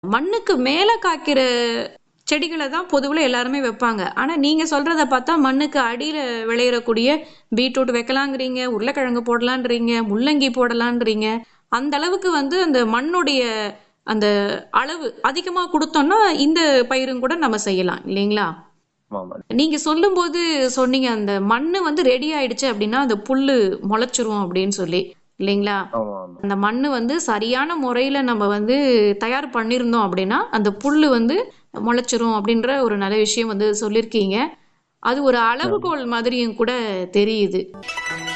மண்ணுக்கு மேல காய்க்கிற செடிகளை தான் பொதுவில் எல்லாருமே வைப்பாங்க ஆனா நீங்க சொல்றத பார்த்தா மண்ணுக்கு அடியில விளையிறக்கூடிய பீட்ரூட் வைக்கலாங்கிறீங்க உருளைக்கிழங்கு போடலான்றீங்க முள்ளங்கி போடலான்றீங்க அந்த அளவுக்கு வந்து அந்த மண்ணுடைய அந்த அளவு அதிகமா கொடுத்தோம்னா இந்த பயிரும் கூட நம்ம செய்யலாம் இல்லைங்களா ஆமா நீங்க சொல்லும்போது சொன்னீங்க அந்த மண்ணு வந்து ரெடி ஆயிடுச்சு அப்படின்னா அந்த புல்லு முளைச்சிரும் அப்படின்னு சொல்லி இல்லைங்களா ஆமா ஆமா அந்த மண்ணு வந்து சரியான முறையில நம்ம வந்து தயார் பண்ணியிருந்தோம் அப்படின்னா அந்த புல்லு வந்து முளைச்சிரும் அப்படின்ற ஒரு நல்ல விஷயம் வந்து சொல்லியிருக்கீங்க அது ஒரு அளவுகோல் மாதிரியும் கூட தெரியுது